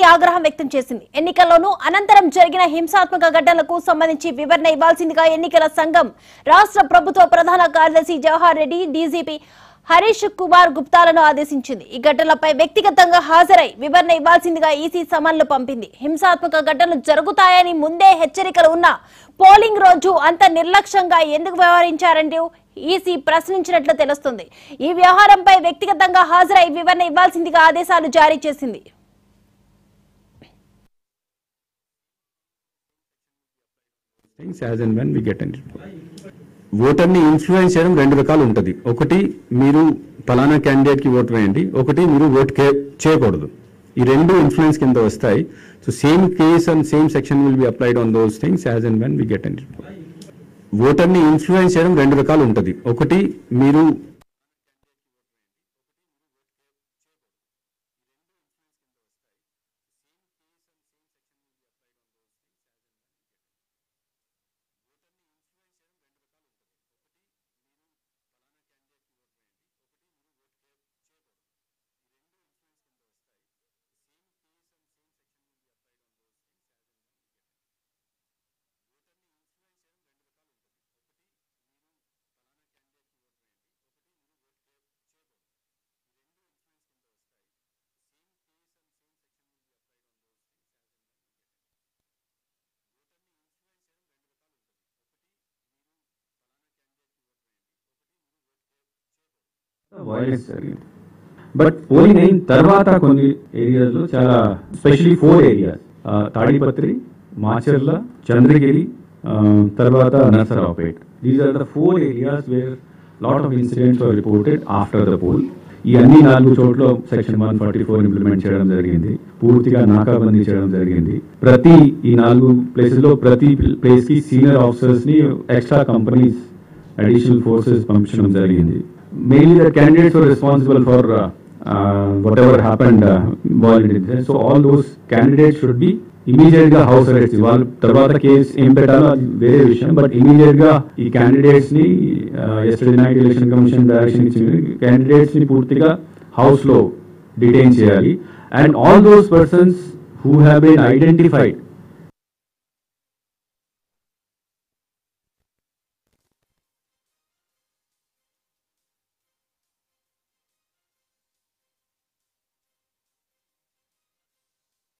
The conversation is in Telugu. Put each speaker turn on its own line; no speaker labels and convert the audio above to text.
ఆగ్రహం వ్యక్తం చేసింది ఎన్నికల్లోనూ అనంతరం జరిగిన హింసాత్మక ఘటనలకు సంబంధించి వివరణ ఇవ్వాల్సిందిగా ఎన్నికల సంఘం రాష్ట్ర ప్రభుత్వ ప్రధాన కార్యదర్శి జవహర్ రెడ్డి డీజీపీ హరీష్ కుమార్ గుప్తాలను ఆదేశించింది ఈ ఘటనలపై వ్యక్తిగతంగా హాజరై వివరణ ఇవ్వాల్సిందిగా ఈసీ సమన్లు పంపింది హింసాత్మక ఘటనలు జరుగుతాయని ముందే హెచ్చరికలు ఉన్నా పోలింగ్ రోజు అంత నిర్లక్ష్యంగా ఎందుకు వ్యవహరించారంటూ ఈసీ ప్రశ్నించినట్లు తెలుస్తుంది ఈ వ్యవహారంపై వ్యక్తిగతంగా హాజరై వివరణ ఇవ్వాల్సిందిగా ఆదేశాలు జారీ చేసింది
things as and when we get and ఓటర్ని ఇన్ఫ్లుయెన్స్ చేయడం రెండు రకాలు ఉంటుంది ఒకటి మీరు పలానా క్యాండిడేట్ కి ఓట్ వేయండి ఒకటి మీరు ఓట్ కే- చేయకూడదు ఈ రెండు ఇన్ఫ్లుయెన్స్ కింద వస్తాయి so same case and same section will be applied on those things as and when we get and ఓటర్ని ఇన్ఫ్లుయెన్స్ చేయడం రెండు రకాలు ఉంటుంది ఒకటి మీరు
వైలెన్స్ జరిగింది బట్ పోలింగ్ అయిన తర్వాత కొన్ని ఏరియాస్ లో చాలా specially four areas Tadipatri Macherla Chandragiri ఆ, తర్వాత Narasaraopet these are the four areas where lot of incidents are reported after the poll ఈ అన్ని నాలుగు చోట్ల section one forty four implement చేయడం జరిగింది పూర్తిగా నాకాబందీ చేయడం జరిగింది ప్రతి ఈ నాలుగు ప్లేసెస్ లో ప్రతి ప్లేస్ కి సీనియర్ ఆఫీసర్స్ ని ఎక్స్ట్రా కంపెనీస్ అడిషనల్ ఫోర్సెస్ పంపించడం జరిగింది mainly the candidates were responsible for whatever happened so all those candidates should be immediate గా హౌస్ అరెస్ట్ వాళ్ళ తర్వాత కేసు ఏం పెట్టాలో అది వేరే విషయం బట్ ఇమీడియట్ గా ఈ క్యాండిడేట్స్ ని yesterday night election commission direction ఇచ్చింది క్యాండిడేట్స్ ని పూర్తిగా హౌస్ లో డిటైన్ చేయాలి and all those persons who have been identified